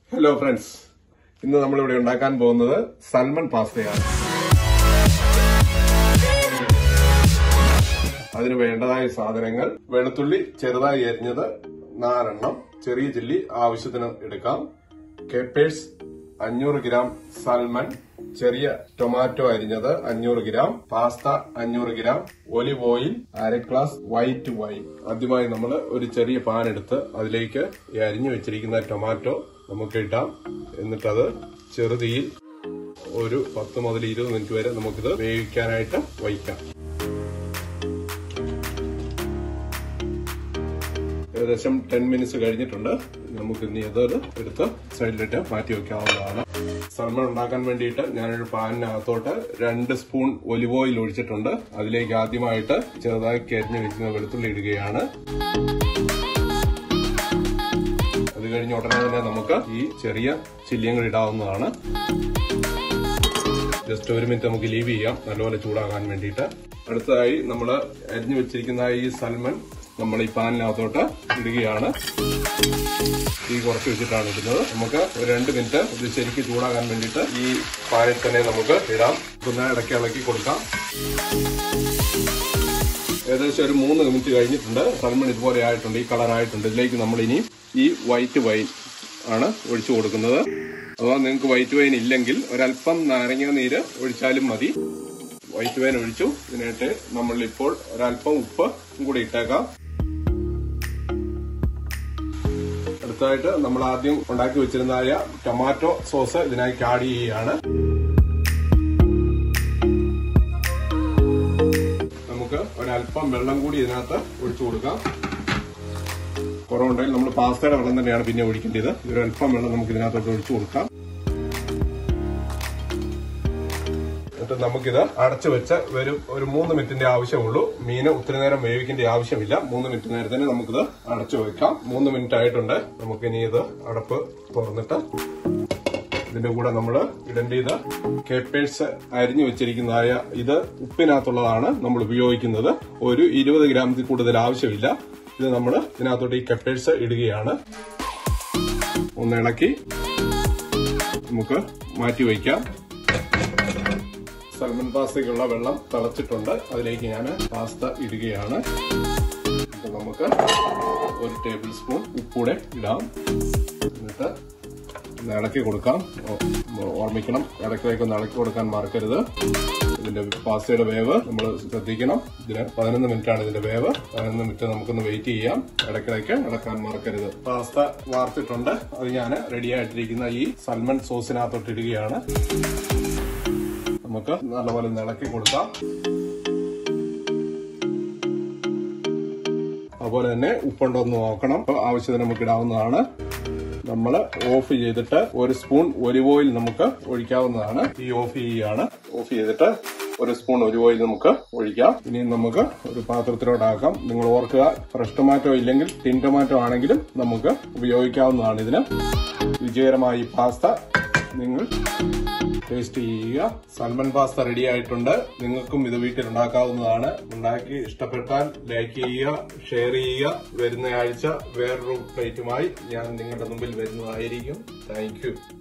hello friends ഇന്ന് നമ്മളിവിടെ ഉണ്ടാക്കാൻ പോകുന്നത് സൽമൺ പാസ്തയാണ് അതിന് വേണ്ടതായ സാധനങ്ങൾ വെളുത്തുള്ളി ചെറുതായി അരിഞ്ഞത് നാലെണ്ണം ചെറിയ ചില്ലി ആവശ്യത്തിന് എടുക്കാം കേപ്പേഴ്സ് അഞ്ഞൂറ് ഗ്രാം സൽമൺ ചെറിയ ടൊമാറ്റോ അരിഞ്ഞത് അഞ്ഞൂറ് ഗ്രാം പാസ്ത അഞ്ഞൂറ് ഗ്രാം ഒലിവ് ഓയിൽ അര ഗ്ലാസ് വൈറ്റ് വൈൻ ആദ്യമായി നമ്മൾ ഒരു ചെറിയ പാൻ എടുത്ത് അതിലേക്ക് ഈ അരിഞ്ഞു വെച്ചിരിക്കുന്ന ടൊമാറ്റോ നമുക്ക് ഇടാം എന്നിട്ടത് ചെറുതീയിൽ ഒരു പത്ത് മുതൽ ഇരുപത് മിനിറ്റ് വരെ നമുക്കിത് വേവിക്കാനായിട്ട് വയ്ക്കാം ഏകദേശം ടെൻ മിനിറ്റ്സ് കഴിഞ്ഞിട്ടുണ്ട് നമുക്ക് ഇനി അത് എടുത്ത് സൈഡിലിട്ട് മാറ്റി വെക്കാവുന്നതാണ് സൽമൺ ഉണ്ടാക്കാൻ വേണ്ടിയിട്ട് ഞാനൊരു പാനിനകത്തോട്ട് രണ്ട് സ്പൂൺ ഒലിവ് ഓയിൽ ഒഴിച്ചിട്ടുണ്ട് അതിലേക്ക് ആദ്യമായിട്ട് ചെറുതായി കരിഞ്ഞു വെക്കുന്ന വെളുത്തുള്ളി ഇടുകയാണ് അത് കഴിഞ്ഞ് ഉടനെ തന്നെ നമുക്ക് ഈ ചെറിയ ചില്ലിയങ്ങൾ ഇടാവുന്നതാണ് ജസ്റ്റ് ഒരു മിനിറ്റ് നമുക്ക് ലീവ് ചെയ്യാം നല്ലപോലെ ചൂടാകാൻ വേണ്ടിയിട്ട് അടുത്തതായി നമ്മൾ അരിഞ്ഞു വെച്ചിരിക്കുന്ന ഈ സൽമൺ നമ്മൾ ഈ പാനിനകത്തോട്ട് ഇടുകയാണ് തീ കുറച്ച് വെച്ചിട്ടാണ് ഇടുന്നത് നമുക്ക് ഒരു രണ്ട് മിനിറ്റ് ഇത് ശരിക്കും ചൂടാകാൻ വേണ്ടിയിട്ട് ഈ പാനിൽ തന്നെ നമുക്ക് ഇടാം പിന്നെ ഇടയ്ക്ക് ഇളക്കി കൊടുക്കാം ഏകദേശം ഒരു മൂന്ന് മിനിറ്റ് കഴിഞ്ഞിട്ടുണ്ട് സൽമൺ ഇതുപോലെ ആയിട്ടുണ്ട് ഈ കളർ ആയിട്ടുണ്ട് ഇതിലേക്ക് നമ്മൾ ഇനി ഈ വൈറ്റ് വൈൻ ആണ് ഒഴിച്ചു കൊടുക്കുന്നത് അഥവാ നിങ്ങൾക്ക് വൈറ്റ് വൈൻ ഇല്ലെങ്കിൽ ഒരല്പം നാരങ്ങ നീര് ഒഴിച്ചാലും മതി വൈറ്റ് വൈൻ ഒഴിച്ചു ഇതിനായിട്ട് നമ്മൾ ഇപ്പോൾ ഒരല്പം ഉപ്പ് കൂടി ഇട്ടേക്കാം അടുത്തതായിട്ട് നമ്മൾ ആദ്യം ഉണ്ടാക്കി വെച്ചിരുന്നതായ ടൊമാറ്റോ സോസ് ഇതിനായിട്ട് ആഡ് ചെയ്യുകയാണ് നമുക്ക് ഒരല്പം വെള്ളം കൂടി ഇതിനകത്ത് ഒഴിച്ചു കൊടുക്കാം കുറവുണ്ടെങ്കിൽ നമ്മൾ പാസ്തയുടെ വെള്ളം തന്നെയാണ് പിന്നെ ഒഴിക്കേണ്ടത് ഒരല്പം വെള്ളം നമുക്ക് ഇതിനകത്തോട്ട് ഒഴിച്ചു കൊടുക്കാം എന്നിട്ട് നമുക്കിത് അടച്ചു വെച്ച് ഒരു ഒരു മൂന്ന് മിനിറ്റിന്റെ ആവശ്യമുള്ളൂ മീന് ഒത്തിരി നേരം വേവിക്കേണ്ട ആവശ്യമില്ല മൂന്ന് മിനിറ്റ് നേരത്തിന് നമുക്കിത് അടച്ചു വെക്കാം മൂന്ന് മിനിറ്റ് ആയിട്ടുണ്ട് നമുക്ക് ഇനി ഇത് അടപ്പ് തുറന്നിട്ട് ഇതിന്റെ കൂടെ നമ്മൾ ഇടേണ്ടത് കേപ്പേഴ്സ് അരിഞ്ഞു വെച്ചിരിക്കുന്നതായ ഇത് ഉപ്പിനകത്തുള്ളതാണ് നമ്മൾ ഉപയോഗിക്കുന്നത് ഒരു ഇരുപത് ഗ്രാമത്തിൽ കൂടുതൽ ആവശ്യമില്ല ഇത് നമ്മൾ ഇതിനകത്തോട്ട് ഈ കെപ്പേഴ്സ് ഇടുകയാണ് ഒന്ന് ഇളക്കി നമുക്ക് മാറ്റി വയ്ക്കാം സൽമൺ പാസ്തയ്ക്കുള്ള വെള്ളം തിളച്ചിട്ടുണ്ട് അതിലേക്ക് ഞാൻ പാസ്ത ഇടുകയാണ് നമുക്ക് ഒരു ടേബിൾ സ്പൂൺ ഉപ്പൂടെ ഇടാം എന്നിട്ട് ഒന്ന് ഇളക്കി കൊടുക്കാം ഓർമ്മിക്കണം ഇടയ്ക്കിടയ്ക്ക് ഒന്ന് ഇളക്കി കൊടുക്കാൻ മറക്കരുത് ഇതിന്റെ പാസ്തയുടെ വേവ് നമ്മൾ ശ്രദ്ധിക്കണം ഇതിന് പതിനൊന്ന് മിനിറ്റ് ആണ് ഇതിന്റെ വേവ് പതിനൊന്ന് മിനിറ്റ് നമുക്കൊന്ന് വെയിറ്റ് ചെയ്യാം ഇടയ്ക്കിടയ്ക്ക് ഇളക്കാൻ മറക്കരുത് പാസ്ത വാർത്തിട്ടുണ്ട് അത് ഞാൻ റെഡി ആയിട്ടിരിക്കുന്ന ഈ സൽമൺ സോസിനകത്തോട്ട് ഇടുകയാണ് നമുക്ക് നല്ലപോലെ ഇളക്കി കൊടുക്കാം അതുപോലെ തന്നെ ഉപ്പുണ്ടോ എന്ന് നോക്കണം ആവശ്യത്തിന് നമുക്ക് ഇടാവുന്നതാണ് നമ്മൾ ഓഫ് ചെയ്തിട്ട് ഒരു സ്പൂൺ ഒലിവ് ഓയിൽ നമുക്ക് ഒഴിക്കാവുന്നതാണ് ഈ ഓഫ് ചെയ്യുകയാണ് ഓഫ് ചെയ്തിട്ട് ഒരു സ്പൂൺ ഒലിവ് ഓയിൽ നമുക്ക് ഒഴിക്കാം ഇനി നമുക്ക് ഒരു പാത്രത്തിലോട്ടാക്കാം നിങ്ങൾ ഓർക്കുക ഫ്രഷ് ടൊമാറ്റോ ഇല്ലെങ്കിൽ ടിൻ ടൊമാറ്റോ ആണെങ്കിലും നമുക്ക് ഉപയോഗിക്കാവുന്നതാണ് ഇതിന് വിജയകരമായി പാസ്ത നിങ്ങൾ ടേസ്റ്റ് ചെയ്യുക സൽമൺ പാസ്ത റെഡി ആയിട്ടുണ്ട് നിങ്ങൾക്കും ഇത് വീട്ടിൽ ഉണ്ടാക്കാവുന്നതാണ് ഉണ്ടാക്കി ഇഷ്ടപ്പെട്ടാൽ ലൈക്ക് ചെയ്യുക ഷെയർ ചെയ്യുക വരുന്ന ആഴ്ച വേറൊരു പ്ലേറ്റുമായി ഞാൻ നിങ്ങളുടെ മുമ്പിൽ വരുന്നതായിരിക്കും താങ്ക്